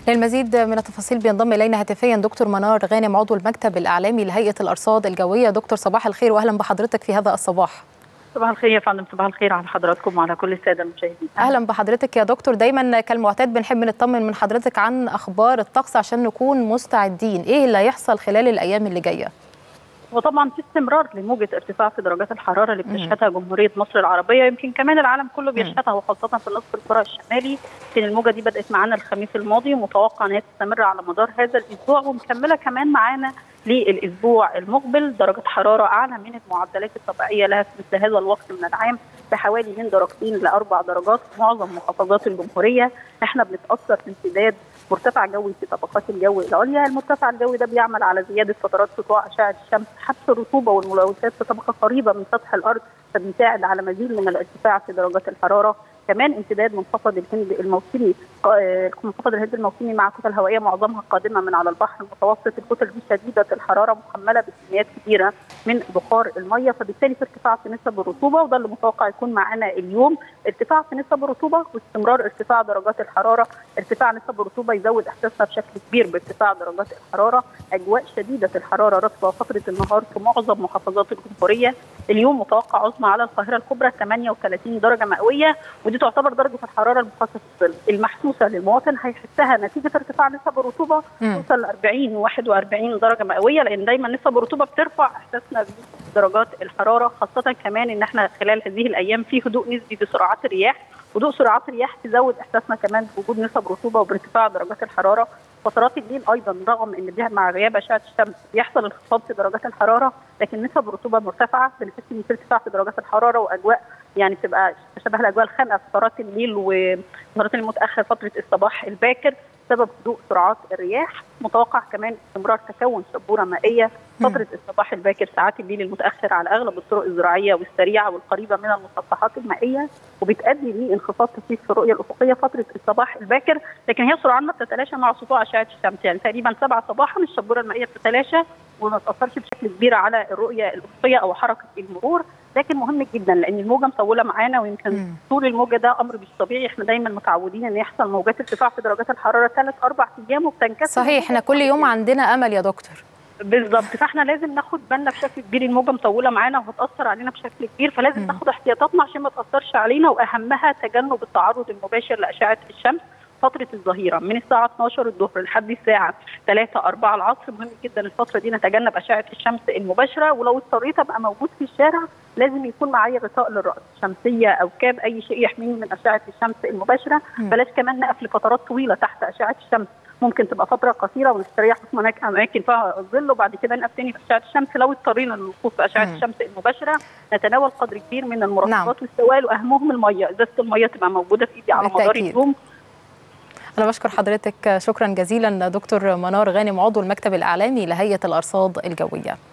للمزيد من التفاصيل بينضم الينا هاتفيا دكتور منار غانم عضو المكتب الاعلامي لهيئه الارصاد الجويه دكتور صباح الخير واهلا بحضرتك في هذا الصباح صباح الخير يا فندم صباح الخير على حضراتكم وعلى كل الساده المشاهدين اهلا بحضرتك يا دكتور دايما كالمعتاد بنحب نطمن من حضرتك عن اخبار الطقس عشان نكون مستعدين ايه اللي هيحصل خلال الايام اللي جايه وطبعا في استمرار لموجه ارتفاع في درجات الحراره اللي بتشهدها جمهوريه مصر العربيه يمكن كمان العالم كله بيشهدها وخاصه في نصف الكره الشمالي يمكن الموجه دي بدات معانا الخميس الماضي ومتوقع ان هي تستمر على مدار هذا الاسبوع ومكمله كمان معانا للاسبوع المقبل درجه حراره اعلى من المعدلات الطبيعيه لها في مثل هذا الوقت من العام بحوالي من درجتين لاربع درجات في معظم محافظات الجمهوريه احنا بنتاثر في امتداد مرتفع جوي في طبقات الجو العليا، المرتفع الجوي ده بيعمل على زياده فترات سطوع اشعه الشمس، حبس الرطوبه والملوثات في طبقه قريبه من سطح الارض فبيساعد على مزيد من الارتفاع في درجات الحراره، كمان امتداد منخفض الهند الموسمي منخفض الهند الموسمي مع كتل هوائيه معظمها قادمه من على البحر المتوسط الكتل دي شديده الحراره محمله بكميات كبيره من بخار الميه فبالتالي في ارتفاع في نسب الرطوبه وده اللي متوقع يكون معانا اليوم ارتفاع في نسب الرطوبه واستمرار ارتفاع درجات الحراره ارتفاع نسب الرطوبه يزود احساسنا بشكل كبير بارتفاع درجات الحراره اجواء شديده الحراره رطبه فتره النهار في معظم محافظات الجمهوريه اليوم متوقع عظمى على القاهره الكبرى 38 درجه مئويه ودي تعتبر درجه الحراره المخصصه المحسوسه للمواطن هيحسها نتيجه ارتفاع نسب الرطوبه توصل ل 40 و41 درجه مئويه لان دايما نسب الرطوبه بترفع احساسنا بدرجات الحراره خاصه كمان ان احنا خلال هذه الايام في هدوء نسبي بسرعات الرياح هدوء سرعات الرياح تزود احساسنا كمان بوجود نسب رطوبه وبارتفاع درجات الحراره فترات الليل ايضا رغم ان مع غياب اشعه الشمس بيحصل انخفاض في درجات الحراره لكن نسب الرطوبه مرتفعه بنحس ان في ارتفاع في درجات الحراره واجواء يعني بتبقى شبه الاجواء الخانقه في فترات الليل وفترات المتاخر فتره الصباح الباكر بسبب هدوء سرعات الرياح متوقع كمان استمرار تكون شبوره مائيه فتره الصباح الباكر ساعات الليل المتاخر على اغلب الطرق الزراعيه والسريعه والقريبه من المسطحات المائيه وبتؤدي لانخفاض كثيف في الرؤيه الافقيه فتره الصباح الباكر لكن هي سرعان ما بتتلاشى مع سطوع اشعه الشمس يعني تقريبا 7 صباحا الشبوره المائيه بتتلاشى وما تاثرش بشكل كبير على الرؤيه الافقيه او حركه المرور لكن مهم جدا لان الموجه مطوله معانا ويمكن طول الموجه ده امر مش طبيعي احنا دايما متعودين ان يحصل موجات ارتفاع في درجات الحراره ثلاث اربع ايام وبتنكسر صحيح احنا كل يوم عندنا امل يا دكتور بالظبط فاحنا لازم ناخد بالنا بشكل كبير الموجه مطوله معانا وهتاثر علينا بشكل كبير فلازم ناخد احتياطاتنا عشان ما تاثرش علينا واهمها تجنب التعرض المباشر لاشعه الشمس فترة الظهيرة من الساعة 12 الظهر لحد الساعة 3 4 العصر مهم جدا الفترة دي نتجنب أشعة الشمس المباشرة ولو اضطريت أبقى موجود في الشارع لازم يكون معايا غطاء للرأس شمسية أو كاب أي شيء يحميني من أشعة الشمس المباشرة بلاش كمان نقف لفترات طويلة تحت أشعة الشمس ممكن تبقى فتره قصيره ونستريح في اماكن فيها الظل وبعد كده نقف تاني في اشعه الشمس لو اضطرينا للوقوف في اشعه الشمس المباشره نتناول قدر كبير من المرطبات نعم. والسوائل واهمهم الميه ازازه الميه تبقى موجوده في ايدي على مدار اليوم أنا بشكر حضرتك شكرا جزيلا دكتور منار غانم عضو المكتب الإعلامي لهيئة الأرصاد الجوية